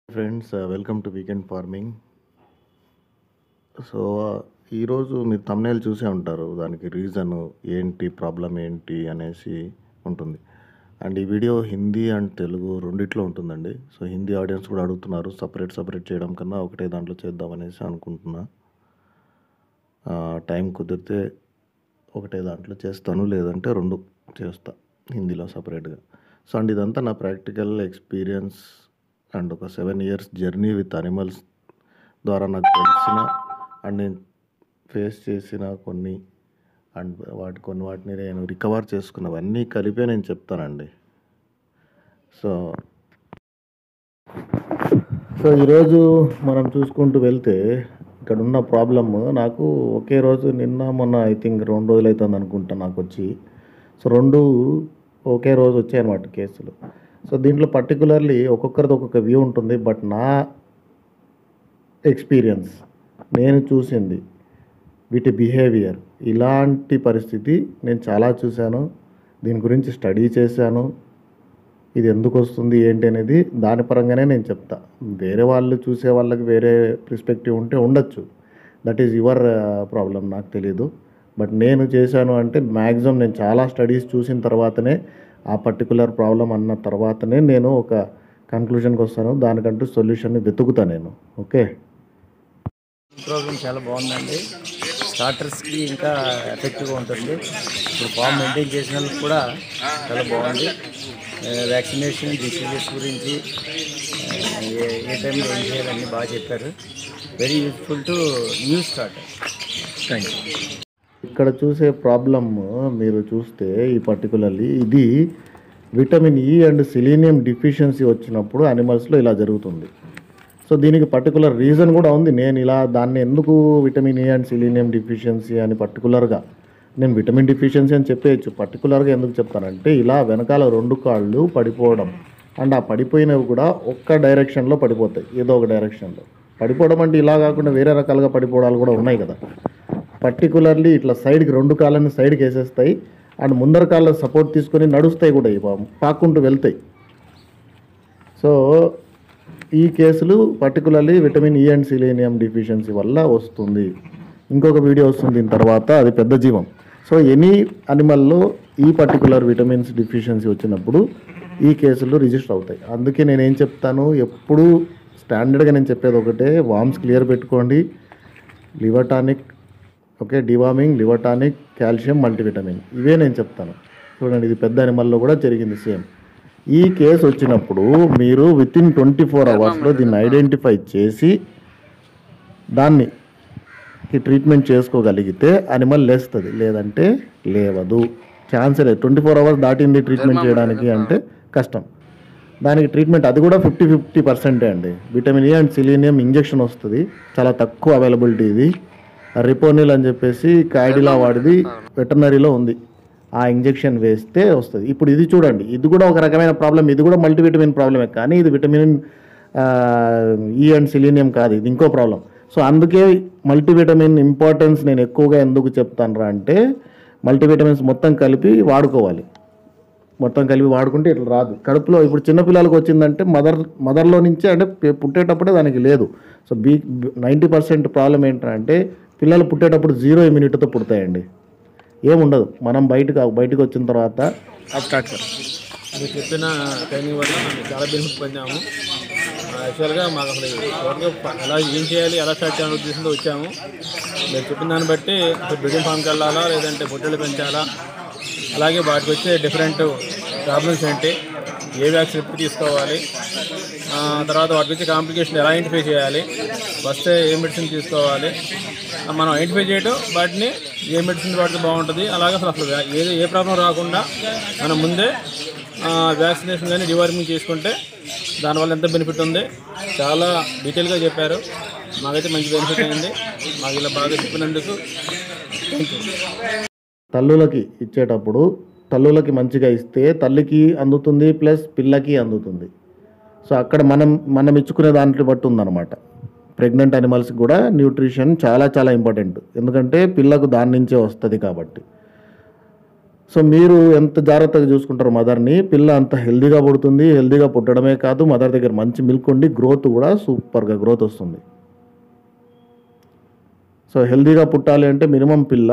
friends welcome to weekend farming so ఈరోజు మీరు thumbnail చూసే ఉంటారు దానికి రీజన్ ఏంటి ప్రాబ్లం ఏంటి అనేసి ఉంటుంది అండ్ ఈ వీడియో హిందీ అండ్ తెలుగు రెండిట్లో ఉంటుందండి సో హిందీ ఆడియన్స్ కూడా అడుగుతున్నారు సపరేట్ సపరేట్ చేయడం కన్నా ఒకటే దాంట్లో చేద్దామనేసి అనుకుంటున్నా టైం కుదిరితే ఒకటే దాంట్లో చేస్తాను లేదంటే రెండు చేస్తా హిందీలో సపరేట్గా సో అండ్ ఇదంతా నా ప్రాక్టికల్ ఎక్స్పీరియన్స్ అండ్ ఒక seven years journey with animals ద్వారా నాకు తెలిసిన అండ్ నేను ఫేస్ చేసిన కొన్ని అండ్ వాటి కొన్ని వాటిని నేను రికవర్ చేసుకున్నవన్నీ కలిపే నేను చెప్తానండి సో సో ఈరోజు మనం చూసుకుంటూ వెళ్తే ఇక్కడ ఉన్న ప్రాబ్లమ్ నాకు ఒకే రోజు నిన్న మొన్న ఐ థింక్ రెండు రోజులు అవుతుంది అనుకుంటా నాకు వచ్చి సో రెండు ఒకే రోజు వచ్చాయన్నమాట కేసులు సో దీంట్లో పర్టికులర్లీ ఒక్కొక్కరిది ఒక్కొక్క వ్యూ ఉంటుంది బట్ నా ఎక్స్పీరియన్స్ నేను చూసింది వీటి బిహేవియర్ ఇలాంటి పరిస్థితి నేను చాలా చూశాను దీని గురించి స్టడీ చేశాను ఇది ఎందుకు వస్తుంది ఏంటి అనేది దాని పరంగానే నేను చెప్తా వేరే వాళ్ళు చూసే వాళ్ళకి వేరే పర్స్పెక్టివ్ ఉంటే ఉండొచ్చు దట్ ఈజ్ యువర్ ప్రాబ్లం నాకు తెలియదు బట్ నేను చేశాను అంటే మ్యాక్సిమం నేను చాలా స్టడీస్ చూసిన తర్వాతనే ఆ పర్టికులర్ ప్రాబ్లం అన్న తర్వాతనే నేను ఒక కన్క్లూషన్కి వస్తాను దానికంటూ సొల్యూషన్ని వెతుకుతా నేను ఓకే ప్రోగ్రామ్ చాలా బాగుందండి స్టార్టర్స్కి ఇంకా ఎఫెక్టివ్గా ఉంటుంది ఇప్పుడు ఫామ్ మెయింటైన్ చేసిన వాళ్ళకి కూడా చాలా బాగుంది వ్యాక్సినేషన్ డిసీజెస్ గురించి ఆ, ఏ ఏ టైంలో ఏం చేయాలని బాగా చెప్పారు very useful to new starter thank you ఇక్కడ చూసే ప్రాబ్లమ్ మీరు చూస్తే ఈ పర్టికులర్లీ ఇది vitamin E and selenium deficiency వచ్చినప్పుడు అనిమల్స్లో ఇలా జరుగుతుంది సో దీనికి పర్టికులర్ రీజన్ కూడా ఉంది నేను ఇలా దాన్ని ఎందుకు vitamin E and selenium deficiency అని పర్టికులర్గా నేను విటమిన్ డిఫిషియన్సీ అని చెప్పేయచ్చు పర్టికులర్గా ఎందుకు చెప్తానంటే ఇలా వెనకాల రెండు కాళ్ళు పడిపోవడం అండ్ ఆ పడిపోయినవి కూడా ఒక్క డైరెక్షన్లో పడిపోతాయి ఏదో ఒక డైరెక్షన్లో పడిపోవడం అంటే ఇలా కాకుండా వేరే రకాలుగా పడిపోవడాలు కూడా ఉన్నాయి కదా పర్టికులర్లీ ఇట్లా సైడ్కి రెండు కాళ్ళని సైడ్కి వేసేస్తాయి అండ్ ముందర కాళ్ళ సపోర్ట్ తీసుకొని నడుస్తాయి కూడా ఈ పాము పాక్కుంటూ వెళ్తాయి సో ఈ కేసులు particularly vitamin E and selenium deficiency వల్ల వస్తుంది ఇంకొక వీడియో వస్తుంది దీని తర్వాత అది పెద్ద జీవం సో ఎనీ అనిమల్లో ఈ పర్టికులర్ విటమిన్స్ డిఫిషియన్సీ వచ్చినప్పుడు ఈ కేసులు రిజిస్టర్ అవుతాయి అందుకే నేను ఏం చెప్తాను ఎప్పుడూ స్టాండర్డ్గా నేను చెప్పేది ఒకటే వామ్స్ క్లియర్ పెట్టుకోండి liver tonic okay deworming liver tonic calcium multivitamin ఇవే నేను చెప్తాను చూడండి ఇది పెద్ద అనిమల్లో కూడా జరిగింది సేమ్ ఈ కేసు వచ్చినప్పుడు మీరు విత్ ఇన్ ట్వంటీ ఫోర్ అవర్స్లో దీన్ని ఐడెంటిఫై చేసి దాన్ని కి ట్రీట్మెంట్ చేసుకోగలిగితే అనిమల్ లేస్తుంది లేదంటే లేవదు ఛాన్స్ లేదు ట్వంటీ ఫోర్ అవర్స్ దాటింది ట్రీట్మెంట్ చేయడానికి అంటే కష్టం దానికి ట్రీట్మెంట్ అది కూడా ఫిఫ్టీ ఫిఫ్టీ పర్సెంటే అండి vitamin A and selenium injection వస్తుంది చాలా తక్కువ అవైలబిలిటీ ఇది రిపోనిల్ అని చెప్పేసి కాయిడిలా వాడిది వెటర్నరీలో ఉంది ఆ ఇంజెక్షన్ వేస్తే వస్తుంది ఇప్పుడు ఇది చూడండి ఇది కూడా ఒక రకమైన ప్రాబ్లం ఇది కూడా మల్టీవిటమిన్ ప్రాబ్లమే కానీ ఇది విటమిన్ ఈ అండ్ సిలీనియం కాదు ఇది ఇంకో ప్రాబ్లం సో అందుకే మల్టీవిటమిన్ ఇంపార్టెన్స్ నేను ఎక్కువగా ఎందుకు చెప్తాను అంటే మల్టీవిటమిన్స్ మొత్తం కలిపి వాడుకోవాలి మొత్తం కలిపి వాడుకుంటే ఇట్లా రాదు కడుపులో ఇప్పుడు చిన్నపిల్లలకు వచ్చిందంటే మదర్ మదర్లో నుంచే అంటే పే- పుట్టేటప్పుడే దానికి లేదు so be ninety percent problem ఏంటంటే పిల్లలు పుట్టేటప్పుడు జీరో ఇమ్యూనిటీతో పుడతాయండి ఏముండదు మనం బయటకు బయటకు వచ్చిన తర్వాత స్టార్ట్ సార్ మీరు చెప్పిన ట్రైనింగ్ వల్ల మేము చాలా బెనిఫిట్ పొందాము యాక్చువల్గా మాకు అసలు టోటల్గా ప- ఎలా ఏం చేయాలి ఎలా స్టార్ట్ చేయాలని ఉద్దేశంతో వచ్చాము మీరు చెప్పిన దాన్ని బట్టి బ్రీడింగ్ ఫామ్కి వెళ్ళాలా లేదంటే పొట్టెలు పెంచాలా అలాగే వాటికి వచ్చే డిఫరెంట్ ప్రాబ్లమ్స్ ఏంటి ఏ వ్యాక్సిన్ ఎప్పుడు తీసుకోవాలి ఆ, తర్వాత వాటికి వచ్చే కాంప్లికేషన్ ఎలా ఐడెంటిఫై చేయాలి వస్తే ఏ మెడిసిన్ తీసుకోవాలి ఆ, మనం ఐడెంటిఫై చేయడం వాటిని ఏ మెడిసిన్ వాడితే బాగుంటుంది అలాగే అసలు అసలు వ్యా- ఏది ఏ ప్రాబ్లం రాకుండా మనం ముందే వ్యాక్సినేషన్ కానీ డివార్మింగ్ చేసుకుంటే దానివల్ల ఎంత బెనిఫిట్ ఉంది చాలా డీటెయిల్గా చెప్పారు మాకైతే మంచి బెనిఫిట్ అయింది మాకు ఇలా బాగా చెప్పినందుకు థ్యాంక్ యూ తల్లులకి ఇచ్చేటప్పుడు తల్లులకి మంచిగా ఇస్తే తల్లికి అందుతుంది ప్లస్ పిల్లకి అందుతుంది సో అక్కడ మనం మనం ఇచ్చుకునే దాంట్లో బట్టి ఉందన్నమాట ప్రెగ్నెంట్ అనిమల్స్కి కూడా న్యూట్రిషన్ చాలా చాలా ఇంపార్టెంట్ ఎందుకంటే పిల్లకు దాని నుంచే వస్తుంది కాబట్టి సో మీరు ఎంత జాగ్రత్తగా చూసుకుంటారు మదర్ని పిల్ల అంత హెల్దీగా పుడుతుంది హెల్దీగా పుట్టడమే కాదు మదర్ దగ్గర మంచి మిల్క్ ఉండి గ్రోత్ కూడా సూపర్గా గ్రోత్ వస్తుంది సో హెల్దీగా పుట్టాలి అంటే మినిమం పిల్ల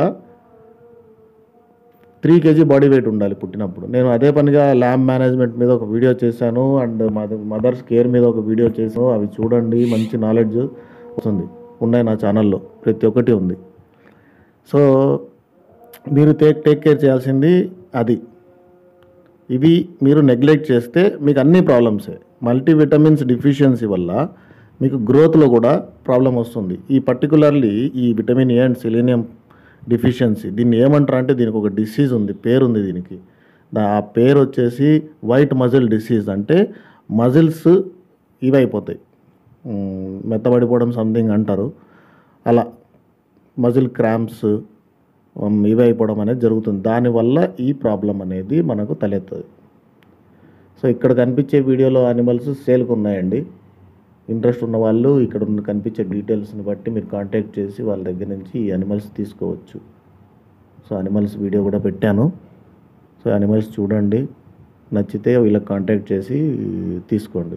త్రీ కేజీ బాడీ వెయిట్ ఉండాలి పుట్టినప్పుడు నేను అదే పనిగా ల్యాబ్ మేనేజ్మెంట్ మీద ఒక వీడియో చేశాను అండ్ మదర్స్ కేర్ మీద ఒక వీడియో చేశాను అవి చూడండి మంచి నాలెడ్జ్ వస్తుంది ఉన్నాయి నా ఛానల్లో ప్రతి ఒక్కటి ఉంది సో మీరు టేక్ టేక్ కేర్ చేయాల్సింది అది ఇవి మీరు నెగ్లెక్ట్ చేస్తే మీకు అన్ని ప్రాబ్లమ్సే మల్టీవిటమిన్స్ డిఫిషియన్సీ వల్ల మీకు గ్రోత్లో కూడా ప్రాబ్లం వస్తుంది ఈ పర్టికులర్లీ ఈ vitamin A and selenium deficiency దీన్ని ఏమంటారు అంటే దీనికి ఒక డిసీజ్ ఉంది పేరు ఉంది దీనికి దా- ఆ పేరు వచ్చేసి వైట్ మజిల్ డిసీజ్ అంటే మజిల్స్ ఇవైపోతాయి మ్, మెత్తబడిపోవడం సంథింగ్ అంటారు అలా మజిల్ క్రాంప్స్ ఇవి అయిపోవడం అనేది జరుగుతుంది దానివల్ల ఈ ప్రాబ్లం అనేది మనకు తలెత్తది సో ఇక్కడ కనిపించే వీడియోలో యానిమల్స్ సేల్కి ఉన్నాయండి ఇంట్రెస్ట్ ఉన్న వాళ్ళు ఇక్కడ ఉన్న కనిపించే డీటెయిల్స్ని బట్టి మీరు కాంటాక్ట్ చేసి వాళ్ళ దగ్గర నుంచి ఈ అనిమల్స్ తీసుకోవచ్చు సో అనిమల్స్ వీడియో కూడా పెట్టాను సో అనిమల్స్ చూడండి నచ్చితే వీళ్ళకి కాంటాక్ట్ చేసి తీసుకోండి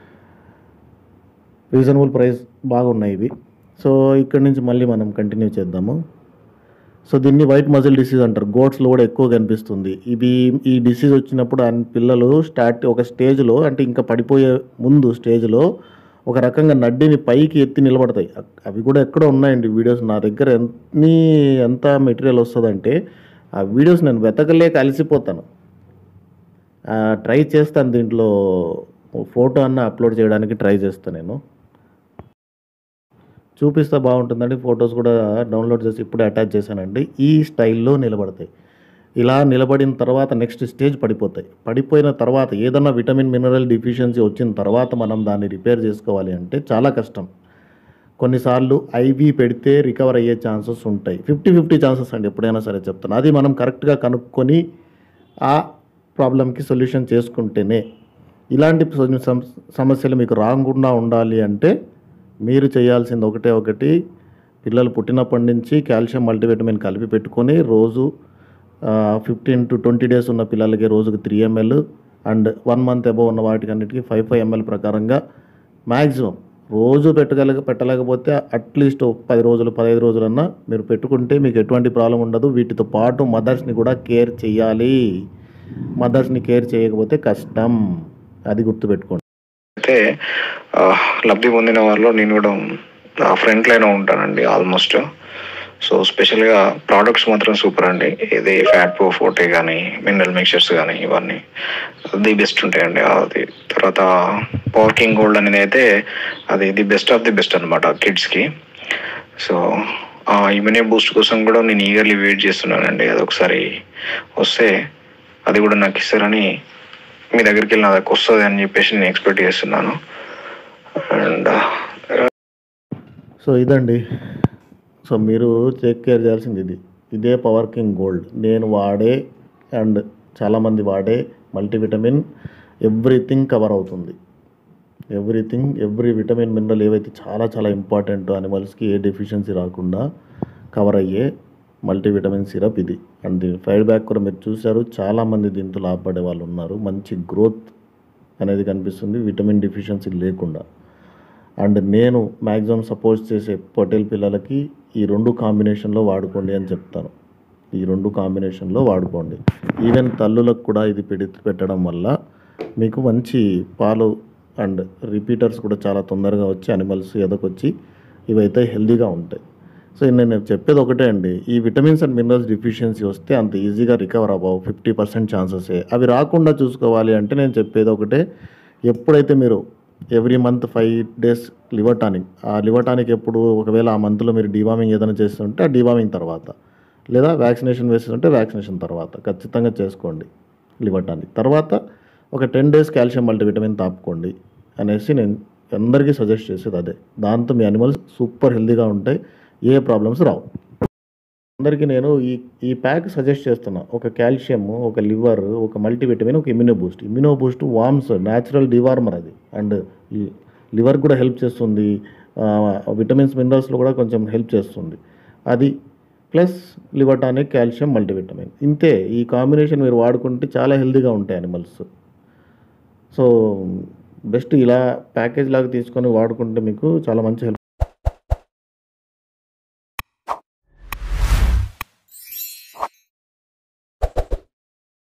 రీజనబుల్ ప్రైస్ బాగున్నాయి ఇవి సో ఇక్కడ నుంచి మళ్ళీ మనం కంటిన్యూ చేద్దాము సో దీన్ని వైట్ మజిల్ డిసీజ్ అంటారు గోట్స్లో కూడా ఎక్కువ కనిపిస్తుంది ఇవి ఈ డిసీజ్ వచ్చినప్పుడు ఆ పిల్లలు స్టార్ట్ ఒక స్టేజ్లో అంటే ఇంకా పడిపోయే ముందు స్టేజ్లో ఒక రకంగా నడ్డిని పైకి ఎత్తి నిలబడతాయి అ- అవి కూడా ఎక్కడో ఉన్నాయండి వీడియోస్ నా దగ్గర ఎన్ని ఎంత మెటీరియల్ వస్తుందంటే ఆ వీడియోస్ నేను వెతకలేక అలసిపోతాను ఆ, ట్రై చేస్తాను దీంట్లో ఫోటో అన్న అప్లోడ్ చేయడానికి ట్రై చేస్తాను నేను చూపిస్తే బాగుంటుందండి ఫొటోస్ కూడా డౌన్లోడ్ చేసి ఇప్పుడే అటాచ్ చేశానండి ఈ స్టైల్లో నిలబడతాయి ఇలా నిలబడిన తర్వాత నెక్స్ట్ స్టేజ్ పడిపోతాయి పడిపోయిన తర్వాత ఏదన్నా విటమిన్ మినరల్ డిఫిషియన్సీ వచ్చిన తర్వాత మనం దాన్ని రిపేర్ చేసుకోవాలి అంటే చాలా కష్టం కొన్నిసార్లు ఐవీ పెడితే రికవర్ అయ్యే ఛాన్సెస్ ఉంటాయి ఫిఫ్టీ ఫిఫ్టీ ఛాన్సెస్ అండి ఎప్పుడైనా సరే చెప్తాను అది మనం కరెక్ట్గా కనుక్కొని ఆ ప్రాబ్లంకి సొల్యూషన్ చేసుకుంటేనే ఇలాంటి సమ- సమ- సమస్యలు మీకు రాకుండా ఉండాలి అంటే మీరు చేయాల్సింది ఒకటే ఒకటి పిల్లలు పుట్టినప్పటి నుంచి కాల్షియం మల్టీవిటమిన్ కలిపి పెట్టుకొని రోజు ఫిఫ్టీన్ టు ట్వంటీ డేస్ ఉన్న పిల్లలకి రోజుకి three ML and one month above ఉన్న వాటికి అన్నిటికీ ఫైవ్ ఫైవ్ ఎంఎల్ ప్రకారంగా మ్యాక్సిమం రోజు పెట్టగల పెట్టలేకపోతే అట్లీస్ట్ పది రోజులు పదహైదు రోజులన్నా మీరు పెట్టుకుంటే మీకు ఎటువంటి ప్రాబ్లం ఉండదు వీటితో పాటు మదర్స్ని కూడా కేర్ చేయాలి మదర్స్ని కేర్ చేయకపోతే కష్టం అది గుర్తుపెట్టుకోండి అయితే ఆ, లబ్ధి పొందిన వారిలో నేను కూడా ఫ్రంట్ లైన్ ఉంటానండి ఆల్మోస్ట్ సో స్పెషల్గా ప్రోడక్ట్స్ మాత్రం సూపర్ అండి ఇది ఫ్యాట్ ప్రో ఫోర్టే కానీ మినరల్ మిక్చర్స్ కానీ ఇవన్నీ ది బెస్ట్ ఉంటాయండి అది తర్వాత పవర్కింగ్ గోల్డ్ అనేది అయితే అది the best of the best అనమాట కిడ్స్కి సో ఆ ఇమ్యూనిటీ బూస్ట్ కోసం కూడా నేను ఈగర్లీ వెయిట్ చేస్తున్నానండి అది ఒకసారి వస్తే అది కూడా నాకు ఇస్తారని మీ దగ్గరికి వెళ్ళి నా దగ్గరకు వస్తుంది అని చెప్పేసి నేను ఎక్స్పెక్ట్ చేస్తున్నాను అండ్ సో ఇదండి సో మీరు టేక్ కేర్ చేయాల్సింది ఇది ఇదే పవర్ కింగ్ గోల్డ్ నేను వాడే అండ్ చాలామంది వాడే మల్టీవిటమిన్ ఎవ్రీథింగ్ కవర్ అవుతుంది ఎవ్రీథింగ్ ఎవ్రీ విటమిన్ మినరల్ ఏవైతే చాలా చాలా ఇంపార్టెంట్ అనిమల్స్కి ఏ డెఫిషియన్సీ రాకుండా కవర్ అయ్యే మల్టీవిటమిన్ సిరప్ ఇది అండ్ దీని ఫీడ్బ్యాక్ కూడా మీరు చూశారు చాలామంది దీంతో లాభపడే వాళ్ళు ఉన్నారు మంచి గ్రోత్ అనేది కనిపిస్తుంది విటమిన్ డిఫిషియన్సీ లేకుండా అండ్ నేను మ్యాక్సిమం సపోజ్ చేసే పొటేల్ పిల్లలకి ఈ రెండు కాంబినేషన్లో వాడుకోండి అని చెప్తాను ఈ రెండు కాంబినేషన్లో వాడుకోండి ఈవెన్ తల్లులకు కూడా ఇది పెడి పెట్టడం వల్ల మీకు మంచి పాలు అండ్ రిపీటర్స్ కూడా చాలా తొందరగా వచ్చి అనిమల్స్ ఎదకొచ్చి ఇవైతే హెల్దీగా ఉంటాయి సో నేను చెప్పేది ఒకటే అండి ఈ విటమిన్స్ అండ్ మినరల్స్ డిఫిషియన్సీ వస్తే అంత ఈజీగా రికవర్ అవ్వవు ఫిఫ్టీ పర్సెంట్ ఛాన్సెసే అవి రాకుండా చూసుకోవాలి అంటే నేను చెప్పేది ఒకటే ఎప్పుడైతే మీరు every month five days liver tonic ఆ లివర్ టానిక్ ఎప్పుడు ఒకవేళ ఆ మంత్లో మీరు డివామింగ్ ఏదైనా చేస్తుంటే ఆ డివామింగ్ తర్వాత లేదా వ్యాక్సినేషన్ వేస్తుంటే వ్యాక్సినేషన్ తర్వాత ఖచ్చితంగా చేసుకోండి లివర్ టానిక్ తర్వాత ఒక టెన్ డేస్ కాల్షియం మల్టీవిటమిన్ తాపుకోండి అనేసి నేను అందరికీ సజెస్ట్ చేసేది అదే దాంతో మీ అనిమల్స్ సూపర్ హెల్తీగా ఉంటాయి ఏ ప్రాబ్లమ్స్ రావు అందరికీ నేను ఈ ఈ ప్యాక్ సజెస్ట్ చేస్తున్నా ఒక కాల్షియం ఒక లివర్ ఒక మల్టీవిటమిన్ ఒక immuno boost immuno boost worms natural dewormer అది అండ్ లివర్ కూడా హెల్ప్ చేస్తుంది విటమిన్స్ మినరల్స్లో కూడా కొంచెం హెల్ప్ చేస్తుంది అది ప్లస్ లివటానిక్ కాల్షియం మల్టీవిటమిన్ ఇంతే ఈ కాంబినేషన్ మీరు వాడుకుంటే చాలా హెల్తీగా ఉంటాయి అనిమల్స్ సో బెస్ట్ ఇలా ప్యాకేజ్ లాగా తీసుకొని వాడుకుంటే మీకు చాలా మంచి హెల్ప్